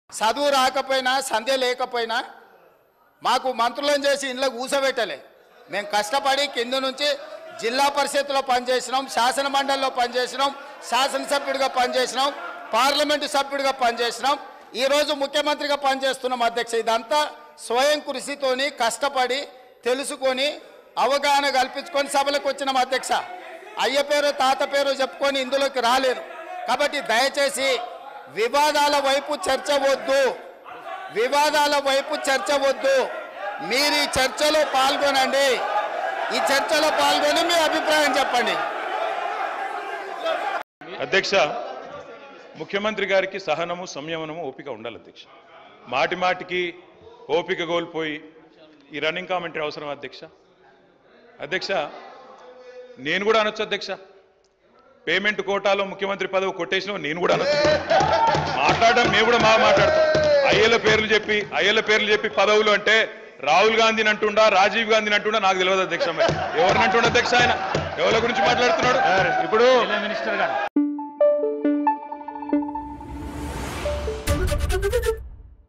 చదువు రాకపోయినా సంధ్య లేకపోయినా మాకు మంత్రులను చేసి ఇంట్లో కూసబెట్టలే మేము కష్టపడి కింద నుంచి జిల్లా పరిషత్లో పనిచేసినాం శాసన మండలిలో పనిచేసినాం శాసనసభ్యుడిగా పనిచేసినాం పార్లమెంటు సభ్యుడిగా పనిచేసినాం ఈరోజు ముఖ్యమంత్రిగా పనిచేస్తున్నాం అధ్యక్ష ఇదంతా స్వయం కృషితోని కష్టపడి తెలుసుకొని అవగాహన కల్పించుకొని సభలకు వచ్చినాం అధ్యక్ష అయ్య పేరు తాత పేరు చెప్పుకొని ఇందులోకి రాలేరు కాబట్టి దయచేసి వివాదాల వైపు చర్చ వద్దు వివాదాల వైపు చర్చ వద్దు మీరు ఈ చర్చలో పాల్గొనండి ఈ చర్చలో పాల్గొని మీ అభిప్రాయం చెప్పండి అధ్యక్ష ముఖ్యమంత్రి గారికి సహనము సంయమనము ఓపిక ఉండాలి అధ్యక్ష మాటి మాటికి ఓపిక కోల్పోయి ఈ రన్నింగ్ కామెంటరీ అవసరం అధ్యక్ష అధ్యక్ష నేను కూడా అనొచ్చు అధ్యక్ష పేమెంట్ కోటాలో ముఖ్యమంత్రి పదవి కొట్టేసిన నేను కూడా అనొచ్చు మాట్లాడడం మేము కూడా బాగా మాట్లాడతాం అయ్యల పేర్లు చెప్పి అయ్యల పేర్లు చెప్పి పదవులు అంటే రాహుల్ గాంధీని అంటుండా రాజీవ్ గాంధీని అంటుండా నాకు తెలియదు అధ్యక్ష మరి ఎవరిని అంటుండ అధ్యక్ష ఆయన ఎవరి గురించి మాట్లాడుతున్నాడు ఇప్పుడు మినిస్టర్ గారు